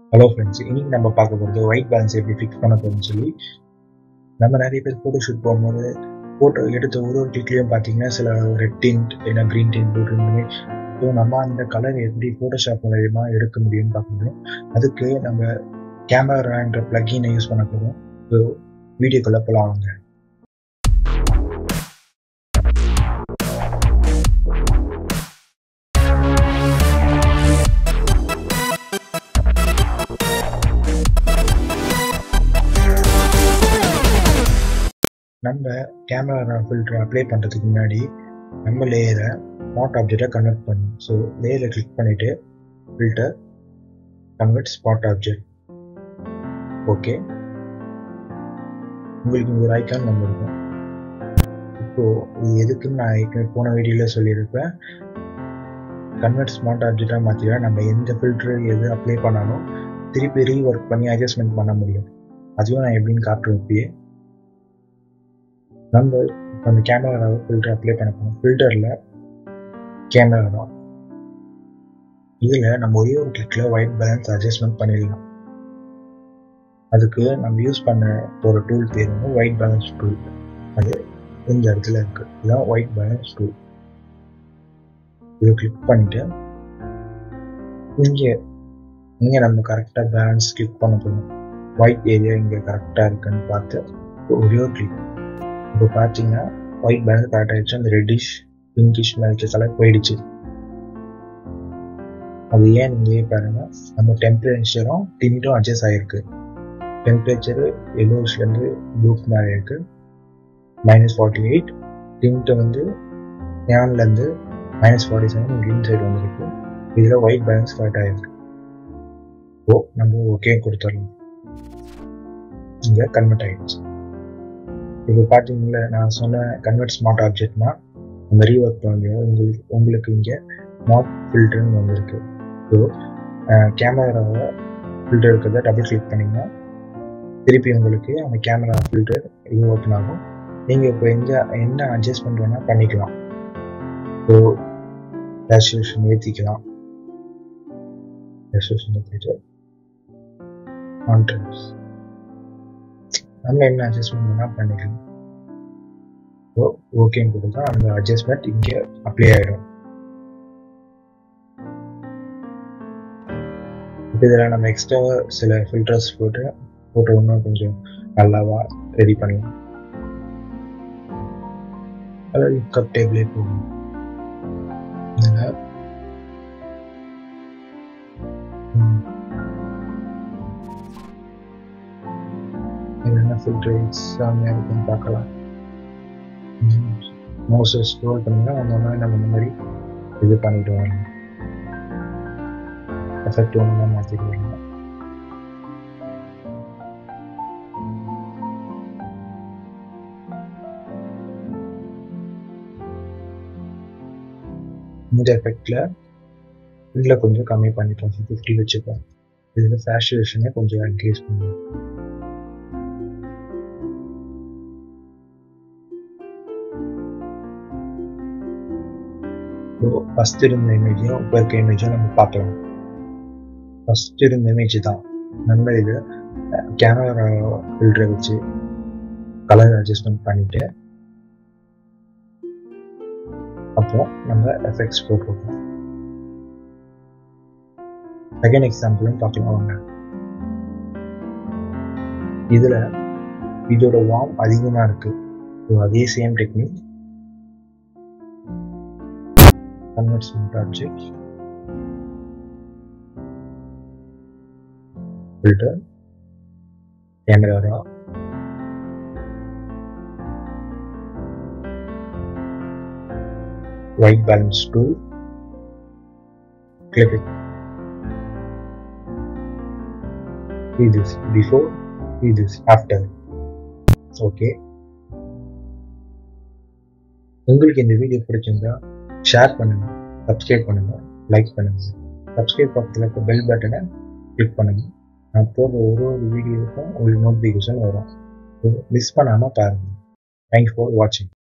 hello friends இன்னைக்கு நம்ம பார்க்க போகிறது ஒயிட் பேலன்ஸ் எப்படி ஃபிக்ஸ் பண்ண போகிறோம்னு சொல்லி நம்ம நிறைய பேர் ஃபோட்டோ ஷூட் போகும்போது ஃபோட்டோ எடுத்த ஒரு ஒரு கிளிக்லையும் பார்த்தீங்கன்னா சில ரெட் டிண்ட் இல்லைன்னா க்ரீன் டிண்ட் போட்டுருந்துமே ஸோ நம்ம அந்த கலர் எப்படி ஃபோட்டோஷாப் மூலயமா எடுக்க முடியும்னு பார்க்க முடியும் அதுக்கு நம்ம கேமரான்ற ப்ளக்கினை யூஸ் பண்ண போகிறோம் ஸோ வீடியோக்குள்ளே போகலாம் வாங்க நம்ம கேமரா ஃபில்டர் அப்ளை பண்ணுறதுக்கு முன்னாடி நம்ம லேயரை ஸ்பாட் ஆப்ஜெக்டை கன்வெர்ட் பண்ணணும் ஸோ லேயரை கிளிக் பண்ணிவிட்டு filter convert smart object okay உங்களுக்கு இங்கே ஒரு ஐக்கான் நம்ம இருக்கும் இப்போது இது எதுக்குன்னு நான் ஏற்கனவே போன வீடியோவில் சொல்லியிருப்பேன் கன்வெர்ட் ஸ்மார்ட் ஆப்ஜெக்டாக மாற்றினா நம்ம எந்த ஃபில்ட்ரு எது அப்ளை பண்ணாலும் திருப்பி ரீஒர்க் பண்ணி அட்ஜஸ்ட்மெண்ட் பண்ண முடியும் அதுவும் நான் எப்படின்னு காட்டுறேன் இப்பயே நம்ம அந்த கேமராவை ஃபில்டர் அப்ளை பண்ண போகிறோம் ஃபில்டரில் கேமரா தான் இதில் நம்ம ஒரே ஒரு கிளிக்கில் ஒயிட் பேலன்ஸ் அட்ஜஸ்ட்மெண்ட் பண்ணிடலாம் அதுக்கு நம்ம யூஸ் பண்ண போகிற டூல் பேர் வந்து ஒயிட் பேலன்ஸ் டூல் அது இந்த இடத்துல இருக்குது இதுதான் ஒயிட் பேலன்ஸ் டூல் இதை கிளிக் பண்ணிவிட்டு இங்கே இங்கே நம்ம கரெக்டாக பேலன்ஸ் கிளிக் பண்ண போகணும் ஒயிட் ஏரியா இங்கே கரெக்டாக இருக்குன்னு பார்த்து ஒரே ஒரு கிளிக் இப்போ பார்த்தீங்கன்னா ஒயிட் பேலன்ஸ் கரெக்ட் ஆகிடுச்சு அந்த ரெட்டிஷ் பிங்கிஷ் மேலே கலர் போயிடுச்சு அது ஏன் நீங்களே பாருங்க நம்ம டெம்பரேச்சரும் டின்ட்டும் அட்ஜஸ்ட் ஆகிருக்கு டெம்பரேச்சர் எல்லோஸ்லேருந்து ப்ளூக் மேலே இருக்கு மைனஸ் ஃபார்ட்டி எயிட் டின்ட்டு வந்து நேன்லேருந்து minus forty seven green side வந்துருக்கு இதில் ஒயிட் பேலன்ஸ் கரெக்ட் ஆகிருக்கு ஓ நம்ம ஓகே கொடுத்துடலாம் இங்கே கன்வெர்ட் ஆகிடுச்சு இப்போ பார்த்தீங்களா நான் சொன்ன கன்வெர்ட் ஸ்மார்ட் ஆப்ஜெக்ட்னா அந்த ரீஒர்க் பண்ணுங்க உங்களுக்கு உங்களுக்கு இங்கே ஸ்மார்ட் ஃபில்டர்னு வந்திருக்கு ஸோ கேமராவை ஃபில்டர் இருக்கிறத டபுள் கிளிக் பண்ணிங்கன்னா திருப்பி உங்களுக்கு அந்த கேமரா ஃபில்டர் இது ஓப்பன் ஆகும் நீங்கள் இப்போ எந்த என்ன அட்ஜஸ்ட்மெண்ட் வேணால் பண்ணிக்கலாம் ஸோ ரெசல்யூஷன் ஏற்றிக்கலாம் ரெசல்யூஷன் ஏற்றிட்டு கான்ட்ராஸ்ட் நம்ம என்ன அட்ஜஸ்ட்மெண்ட் வேணால் பண்ணிக்கலாம் ஸோ ஓகேன்னு கொடுத்தா அந்த அட்ஜஸ்ட்மெண்ட் இங்கே அப்ளை ஆகிடும் இப்போ இதில் நம்ம எக்ஸ்ட்ரா சில ஃபில்டர்ஸ் போட்டு போட்டு இன்னும் கொஞ்சம் நல்லாவா ரெடி பண்ணலாம் அதாவது கப் டேபிளே போகும் இதில் என்னென்ன ஃபில்டர் எக்ஸாமியாக இருக்குன்னு பார்க்கலாம் மோஸ்ட் ஸ்க்ரோல் பண்ணிங்கன்னா அந்த மாதிரி நம்ம இந்த மாதிரி இது பண்ணிட்டு வரலாம் எஃபெக்ட் ஒன்று மாற்றிட்டு வரலாம் இந்த எஃபெக்டில் இதில் கொஞ்சம் கம்மி பண்ணிட்டோம் ஃபிஃப்டி வச்சுப்போம் இதில் சேச்சுரேஷனை கொஞ்சம் இன்க்ரீஸ் பண்ணுவோம் ஃபஸ்ட் இருந்த இமேஜையும் இப்போ இருக்க இமேஜும் நம்ம பார்க்கலாம் ஃபஸ்ட் இருந்த இமேஜ் தான் நம்ம இது கேமரா ஃபில்டரை வச்சு கலர் அட்ஜஸ்ட்மெண்ட் பண்ணிட்டு அப்புறம் நம்ம எஃபெக்ட்ஸ் போட்டிருக்கோம் செகண்ட் எக்ஸாம்பிளும் பார்க்கலாம் வாங்க இதில் இதோட வார்ம் அதிகமாக இருக்கு ஸோ அதே same technique convert smart object filter camera raw white balance tool click it see this before see this after okay உங்களுக்கு இந்த வீடியோ பிடிச்சிருந்தா ஷேர் பண்ணுங்க சப்ஸ்கிரைப் பண்ணுங்க லைக் பண்ணுங்க சப்ஸ்கிரைப் பக்கத்தில் இருக்க பெல் பட்டனை கிளிக் பண்ணுங்க நான் போடுற ஒரு ஒரு வீடியோவுக்கும் உங்களுக்கு நோட்டிஃபிகேஷன் வரும் மிஸ் பண்ணாமல் பாருங்கள் தேங்க்ஸ் ஃபார் வாட்சிங்